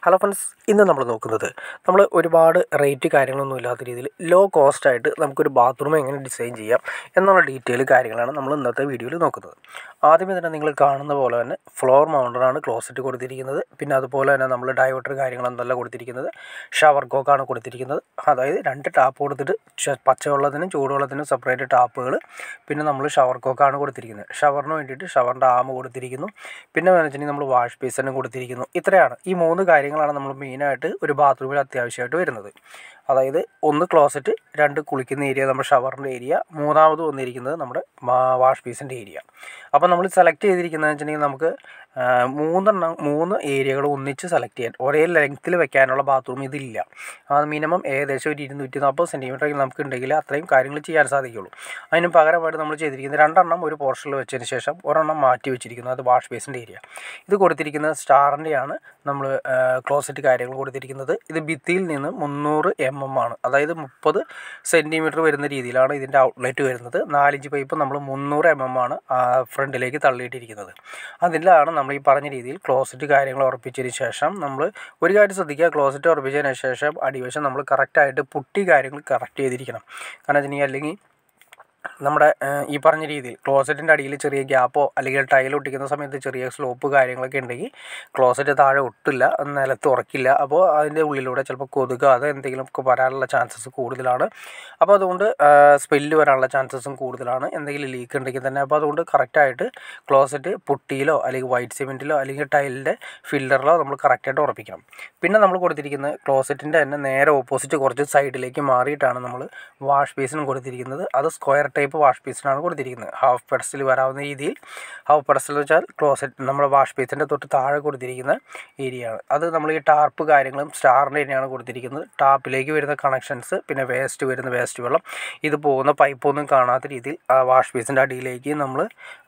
hello friends ഇന്ന് നമ്മൾ നോക്കുന്നത് നമ്മൾ ഒരുപാട് റേറ്റ് കാര്യങ്ങളൊന്നും ഇല്ലാത്ത രീതിയിൽ ലോ കോസ്റ്റ് ആയിട്ട് നമുക്കൊരു ബാത്റൂം എങ്ങനെ ഡിസൈൻ ചെയ്യാം എന്നുള്ള ഡീറ്റെയിൽ കാര്യങ്ങളാണ് നമ്മൾ ഇന്നത്തെ വീഡിയോയിൽ നോക്കുന്നത് ആദ്യമേ തന്നെ നിങ്ങൾ കാണുന്ന പോലെ തന്നെ ഫ്ലോർ മൗണ്ടറാണ് ക്ലോസറ്റ് കൊടുത്തിരിക്കുന്നത് പിന്നെ അതുപോലെ തന്നെ നമ്മൾ ഡൈവേർട്ടർ കാര്യങ്ങളൊന്നല്ല കൊടുത്തിരിക്കുന്നത് ഷവർ കോക്കാണ് കൊടുത്തിരിക്കുന്നത് അതായത് രണ്ട് ടാപ്പ് കൊടുത്തിട്ട് ച- പച്ചവെള്ളത്തിനും ചൂടുവെള്ളത്തിനും സെപ്പറേറ്റ് ടാപ്പുകൾ പിന്നെ നമ്മൾ ഷവർ കോക്കാണ് കൊടുത്തിരിക്കുന്നത് ഷവറിന് വേണ്ടിയിട്ട് ഷവറിൻ്റെ ആമ കൊടുത്തിരിക്കുന്നു പിന്നെ എന്ന് വെച്ചിട്ടുണ്ടെങ്കിൽ നമ്മൾ വാഷ് ബേസിനും കൊടുത്തിരിക്കുന്നു ഇത്രയാണ് ഈ മൂന്ന് കാര്യങ്ങളാണ് നമ്മൾ മെയിനായിട്ട് ഒരു ബാത്റൂമിൽ അത്യാവശ്യമായിട്ട് വരുന്നത് അതായത് ഒന്ന് ക്ലോസറ്റ് രണ്ട് കുളിക്കുന്ന ഏരിയ നമ്മുടെ ഷവറിൻ്റെ ഏരിയ മൂന്നാമത് വന്നിരിക്കുന്നത് നമ്മുടെ വാഷ് ബേസിൻ്റെ ഏരിയ അപ്പോൾ നമ്മൾ സെലക്ട് ചെയ്തിരിക്കുന്നത് വെച്ചിട്ടുണ്ടെങ്കിൽ നമുക്ക് ആ, മൂന്നെണ്ണം മൂന്ന് ഏരിയകൾ ഒന്നിച്ച് സെലക്ട് ചെയ്യാൻ ഒരേ ലെങ്ത്തിൽ വെക്കാനുള്ള ബാത്റൂം ഇതില്ല അത് മിനിമം ഏകദേശം ഒരു ഇരുന്നൂറ്റി നാൽപ്പത് സെൻറ്റിമീറ്റർ നമുക്ക് ഉണ്ടെങ്കിൽ അത്രയും കാര്യങ്ങൾ ചെയ്യാൻ സാധിക്കുള്ളൂ അതിന് പകരമായിട്ട് നമ്മൾ ചെയ്തിരിക്കുന്നത് രണ്ടെണ്ണം ഒരു പോർഷനിൽ വെച്ചതിന് ശേഷം ഒരെണ്ണം മാറ്റി വെച്ചിരിക്കുന്നു അത് വാഷ് ബേസിൻ്റെ ഏരിയ ഇത് കൊടുത്തിരിക്കുന്നത് സ്റ്റാറിൻ്റെയാണ് നമ്മൾ ക്ലോസറ്റ് കാര്യങ്ങൾ കൊടുത്തിരിക്കുന്നത് ഇത് ഭിത്തിയിൽ നിന്ന് മുന്നൂറ് എം എം ആണ് അതായത് മുപ്പത് സെൻറ്റിമീറ്റർ വരുന്ന രീതിയിലാണ് ഇതിൻ്റെ ഔട്ട്ലെറ്റ് വരുന്നത് നാലിഞ്ച് പൈപ്പ് നമ്മൾ മുന്നൂറ് എം എം ആണ് ഫ്രണ്ടിലേക്ക് തള്ളിയിട്ടിരിക്കുന്നത് അതിലാണ് നമ്മൾ ഈ പറഞ്ഞ രീതിയിൽ ക്ലോസറ്റ് കാര്യങ്ങൾ ഉറപ്പിച്ചതിന് ശേഷം നമ്മൾ ഒരു കാര്യം ശ്രദ്ധിക്കുക ക്ലോസറ്റ് ഉറപ്പിച്ചതിന് ശേഷം അടിവശം നമ്മൾ കറക്റ്റായിട്ട് പുട്ടി കാര്യങ്ങൾ കറക്റ്റ് ചെയ്തിരിക്കണം കാരണം വെച്ചിട്ടുണ്ടെങ്കിൽ അല്ലെങ്കിൽ നമ്മുടെ ഏഹ്, ഈ പറഞ്ഞ രീതിയിൽ ക്ലോസറ്റിൻ്റെ അടിയിൽ ചെറിയ ഗ്യാപ്പോ അല്ലെങ്കിൽ ടൈൽ ഒട്ടിക്കുന്ന സമയത്ത് ചെറിയ സ്ലോപ്പ് കാര്യങ്ങളൊക്കെ ഉണ്ടെങ്കിൽ ക്ലോസറ്റ് താഴെ ഒട്ടില്ല അത് നിലത്ത് ഉറക്കില്ല അപ്പോൾ അതിൻ്റെ ഉള്ളിലൂടെ ചിലപ്പോൾ കൊതുക് അത് എന്തെങ്കിലും ഒക്കെ വരാനുള്ള ചാൻസസ് കൂടുതലാണ് അപ്പോൾ അതുകൊണ്ട് സ്മെല്ല് വരാനുള്ള ചാൻസസും കൂടുതലാണ് എന്തെങ്കിലും ലീക്ക് ഉണ്ടെങ്കിൽ തന്നെ അപ്പോൾ അതുകൊണ്ട് കറക്റ്റായിട്ട് ക്ലോസറ്റ് പുട്ടിയിലോ അല്ലെങ്കിൽ വൈറ്റ് സിമെൻറ്റിലോ അല്ലെങ്കിൽ ടൈലിൻ്റെ ഫിൽറ്ററിലോ നമ്മൾ കറക്റ്റായിട്ട് ഉറപ്പിക്കണം പിന്നെ നമ്മൾ കൊടുത്തിരിക്കുന്നത് ക്ലോസറ്റിൻ്റെ തന്നെ നേരെ ഓപ്പോസിറ്റ് കുറച്ച് സൈഡിലേക്ക് മാറിയിട്ടാണ് നമ്മൾ വാഷ് ബേസിനും കൊടുത്തിരിക്കുന്നത് അത് സ്ക്വയർ ടൈപ്പ് വാഷ് ബേസിനാണ് കൊടുത്തിരിക്കുന്നത് ഹാഫ് പെഡസിൽ വരാവുന്ന രീതിയിൽ ഹാഫ് പെഡസിൽ എന്ന് വെച്ചാൽ ക്ലോസറ്റ് നമ്മുടെ വാഷ് ബേസിൻ്റെ തൊട്ട് താഴെ കൊടുത്തിരിക്കുന്ന ഏരിയ ആണ് അത് നമ്മൾ ഈ ടാർപ്പ് കാര്യങ്ങളും സ്റ്റാറിൻ്റെ തന്നെയാണ് കൊടുത്തിരിക്കുന്നത് ടാപ്പിലേക്ക് വരുന്ന കണക്ഷൻസ് പിന്നെ വേസ്റ്റ് വരുന്ന വേസ്റ്റ് വെള്ളം ഇത് പോകുന്ന പൈപ്പൊന്നും കാണാത്ത രീതിയിൽ ആ വാഷ് ബേസിൻ്റെ അടിയിലേക്ക് നമ്മൾ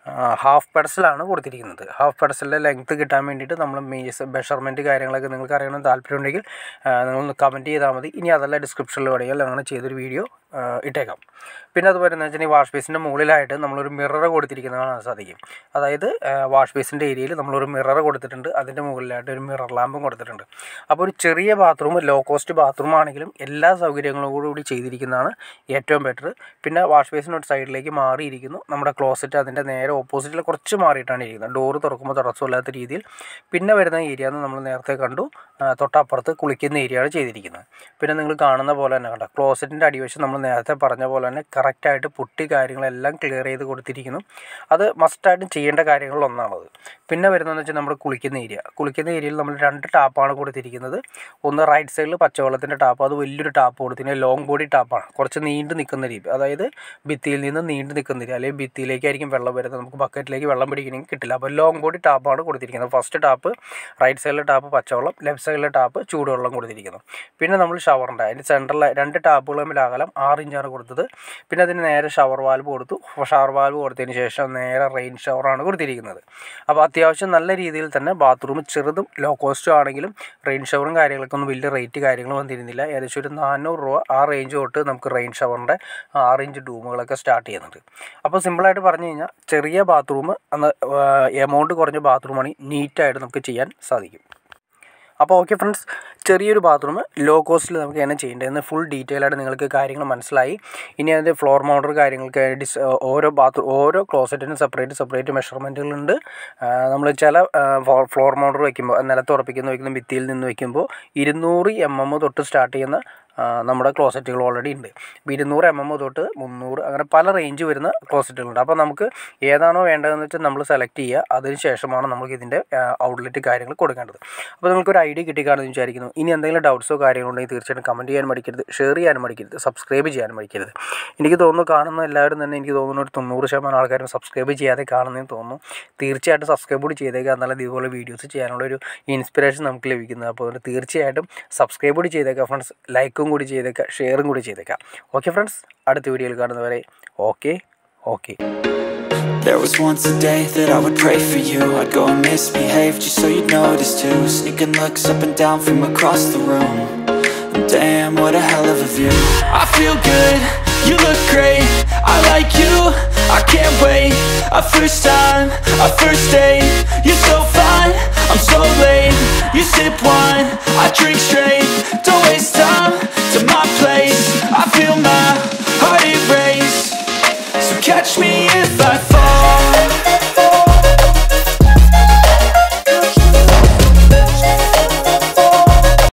ഹാഫ് പെഡസിലാണ് കൊടുത്തിരിക്കുന്നത് ഹാഫ് പെഡസലിൻ്റെ ലെങ്ത്ത് കിട്ടാൻ വേണ്ടിയിട്ട് നമ്മൾ മീസ് മെഷർമെൻറ്റ് കാര്യങ്ങളൊക്കെ നിങ്ങൾക്ക് അറിയണം താല്പര്യമുണ്ടെങ്കിൽ ആ, നിങ്ങളൊന്ന് കമൻറ്റ് ചെയ്താൽ മതി ഇനി അതല്ല ഡിസ്ക്രിപ്ഷനിൽ വേണമെങ്കിൽ അങ്ങനെ ചെയ്തൊരു വീഡിയോ ആ, ഇട്ടേക്കാം പിന്നെ അതുപോലെ എന്ന് വെച്ചാൽ വാഷ് ബേസിൻ്റെ മുകളിലായിട്ട് നമ്മളൊരു മിറർ കൊടുത്തിരിക്കുന്നത് കാണാൻ സാധിക്കും അതായത് വാഷ് ബേസിൻ്റെ ഏരിയയിൽ നമ്മളൊരു മിറർ കൊടുത്തിട്ടുണ്ട് അതിൻ്റെ മുകളിലായിട്ട് ഒരു മിറർ ലാമ്പും കൊടുത്തിട്ടുണ്ട് അപ്പോൾ ഒരു ചെറിയ ബാത്റൂം ലോ കോസ്റ്റ് ബാത്റൂം ആണെങ്കിലും എല്ലാ സൗകര്യങ്ങളും കൂടി ചെയ്തിരിക്കുന്നതാണ് ഏറ്റവും ബെറ്റർ പിന്നെ വാഷ് ബേസിന് ഒരു സൈഡിലേക്ക് മാറിയിരിക്കുന്നു നമ്മുടെ ക്ലോസറ്റ് അതിൻ്റെ നേരെ ഓപ്പോസിറ്റിൽ കുറച്ച് മാറിയിട്ടാണ് ഇരിക്കുന്നത് ഡോറ് തുറക്കുമ്പോൾ തടസ്സമില്ലാത്ത രീതിയിൽ പിന്നെ വരുന്ന ഏരിയ എന്ന് നമ്മൾ നേരത്തെ കണ്ടു ആ, തൊട്ടപ്പുറത്ത് കുളിക്കുന്ന ഏരിയയാണ് ചെയ്തിരിക്കുന്നത് പിന്നെ നിങ്ങൾ കാണുന്ന പോലെ തന്നെ കണ്ട ക്ലോസറ്റിൻ്റെ അടിവശം നമ്മൾ നേരത്തെ പറഞ്ഞ പോലെ തന്നെ കറക്റ്റായിട്ട് പുട്ടി കാര്യങ്ങളെല്ലാം ക്ലിയർ ചെയ്ത് കൊടുത്തിരിക്കുന്നു അത് മസ്റ്റായിട്ടും ചെയ്യേണ്ട കാര്യങ്ങളിൽ ഒന്നാണത് പിന്നെ വരുന്നതെന്ന് വെച്ചാൽ നമ്മൾ കുളിക്കുന്ന ഏരിയ കുളിക്കുന്ന ഏരിയയിൽ നമ്മൾ രണ്ട് ടാപ്പാണ് കൊടുത്തിരിക്കുന്നത് ഒന്ന് റൈറ്റ് സൈഡിൽ പച്ചവെള്ളത്തിൻ്റെ ടാപ്പ് അത് വലിയൊരു ടാപ്പ് കൊടുത്തിരിക്കുന്നത് ലോങ് ബോഡി ടാപ്പാണ് കുറച്ച് നീണ്ടു നിൽക്കുന്ന രീതി അതായത് ഭിത്തിയിൽ നിന്ന് നീണ്ടു നിൽക്കുന്ന രീതി അല്ലെങ്കിൽ ഭിത്തിയിലേക്കായിരിക്കും വെള്ളം വരുന്നത് നമുക്ക് ബക്കറ്റിലേക്ക് വെള്ളം പിടിക്കണമെങ്കിൽ കിട്ടില്ല അപ്പോൾ ലോങ് ബോഡി ടാപ്പാണ് കൊടുത്തിരിക്കുന്നത് ഫസ്റ്റ് ടാപ്പ് റൈറ്റ് സൈഡിലെ ടാപ്പ് പച്ചവെള്ളം ലെഫ്റ്റ് സൈഡിലെ ടാപ്പ് ചൂടുവെള്ളം കൊടുത്തിരിക്കുന്നു പിന്നെ നമ്മൾ ഷവറിൻ്റെ അതിൻ്റെ സെൻറ്ററിൽ രണ്ട് ടാപ്പുകൾ തമ്മിൽ അകലം ആറ് ഇഞ്ചാണ് കൊടുത്തത് പിന്നെ അതിന് നേരെ ഷവർ വാൽവ് കൊടുത്തു ഷവർ വാൽവ് കൊടുത്തതിന് ശേഷം നേരെ റെയിൻ ഷവറാണ് കൊടുത്തിരിക്കുന്നത് അപ്പോൾ അത്യാവശ്യം നല്ല രീതിയിൽ തന്നെ ബാത്റൂം ചെറുതും ലോ കോസ്റ്റും ആണെങ്കിലും റെയിൻ ഷവറും കാര്യങ്ങളൊക്കെ ഒന്നും വലിയ റേറ്റ് കാര്യങ്ങൾ വന്നിരുന്നില്ല ഏകദേശം ഒരു നാനൂറ് രൂപ ആ റേഞ്ച് തൊട്ട് നമുക്ക് റെയിൻ ഷവറിൻ്റെ ആറ് ഇഞ്ച് ഡൂമുകളൊക്കെ സ്റ്റാർട്ട് ചെയ്യുന്നുണ്ട് അപ്പോൾ സിമ്പിളായിട്ട് പറഞ്ഞു കഴിഞ്ഞാൽ ചെറിയ ബാത്റൂം അന്ന് എമൗണ്ട് കുറഞ്ഞ ബാത്റൂമാണ് നീറ്റായിട്ട് നമുക്ക് ചെയ്യാൻ സാധിക്കും അപ്പോൾ ഓക്കെ ഫ്രണ്ട്സ് ചെറിയൊരു ബാത്റൂം ലോ കോസ്റ്റിൽ നമുക്ക് എങ്ങനെ ചെയ്യേണ്ടതെന്ന് ഫുൾ ഡീറ്റെയിൽ ആയിട്ട് നിങ്ങൾക്ക് കാര്യങ്ങൾ മനസ്സിലായി ഇനി അതിൻ്റെ ഫ്ലോർ മൗണ്ടർ കാര്യങ്ങൾക്ക് ഡിസ് ഓരോ ബാത്റൂം ഓരോ ക്ലോസറ്റിനും സെപ്പറേറ്റ് സെപ്പറേറ്റ് മെഷർമെൻറ്റുകളുണ്ട് നമ്മൾ ചില ഫ്ലോർ മൗണ്ടർ വയ്ക്കുമ്പോൾ നിലത്ത് ഉറപ്പിക്കുന്ന വയ്ക്കുന്ന ഭിത്തിയിൽ നിന്ന് വയ്ക്കുമ്പോൾ ഇരുന്നൂറ് എം എം തൊട്ട് സ്റ്റാർട്ട് ചെയ്യുന്ന ആ, നമ്മുടെ ക്ലോസറ്റുകൾ ഓൾറെഡി ഉണ്ട് ഇപ്പോൾ ഇരുന്നൂറ് എം എം തൊട്ട് മുന്നൂറ് അങ്ങനെ പല റേഞ്ച് വരുന്ന ക്ലോസറ്റുകളുണ്ട് അപ്പോൾ നമുക്ക് ഏതാണോ വേണ്ടതെന്ന് വെച്ചാൽ നമ്മൾ സെലക്ട് ചെയ്യുക അതിന് ശേഷമാണ് നമുക്ക് ഇതിൻ്റെ ഔട്ട്ലെറ്റ് കാര്യങ്ങൾ കൊടുക്കേണ്ടത് അപ്പോൾ നിങ്ങൾക്കൊരു ഐഡിയ കിട്ടിക്കാണെന്ന് വിചാരിക്കുന്നു ഇനി എന്തെങ്കിലും ഡൗട്ട്സോ കാര്യങ്ങളോ ഉണ്ടെങ്കിൽ തീർച്ചയായിട്ടും കമൻറ്റ് ചെയ്യാൻ മടിക്കരുത് ഷെയർ ചെയ്യാനും മടിക്കരുത് സബ്സ്ക്രൈബ് ചെയ്യാനും മടിക്കരുത് എനിക്ക് തോന്നുന്നു കാണുന്ന എല്ലാവരും തന്നെ എനിക്ക് തോന്നുന്നു ഒരു തൊണ്ണൂറ് ശതമാനം ആൾക്കാരും സബ്സ്ക്രൈബ് ചെയ്യാതെ കാണുന്നതെന്ന് തോന്നുന്നു തീർച്ചയായിട്ടും സബ്സ്ക്രൈബ് കൂടി ചെയ്തേക്കുക എന്നാലും ഇതുപോലെ വീഡിയോസ് ചെയ്യാനുള്ള ഒരു ഇൻസ്പിറേഷൻ നമുക്ക് ലഭിക്കുന്നത് അപ്പോൾ അതുകൊണ്ട് തീർച്ചയായിട്ടും സബ്സ്ക്രൈബ് കൂടി ചെയ്തേക്കാം ഫ്രണ്ട്സ് ലൈക്കും കൂടി ചെയ്തേക്കാം ഷെയറും കൂടി ചെയ്തേക്കാം ഓക്കെ ഫ്രണ്ട്സ് അടുത്ത വീഡിയോയിൽ കാണുന്നവരെ okay okay There was once a day that I would pray for you I'd go and misbehave just so you'd notice too Sneaking looks up and down from across the room And damn, what a hell of a view I feel good, you look great I like you, I can't wait Our first time, our first date You're so fine, I'm so late You sip wine, I drink straight Don't waste time to my place I feel my heart erase So catch me if I fall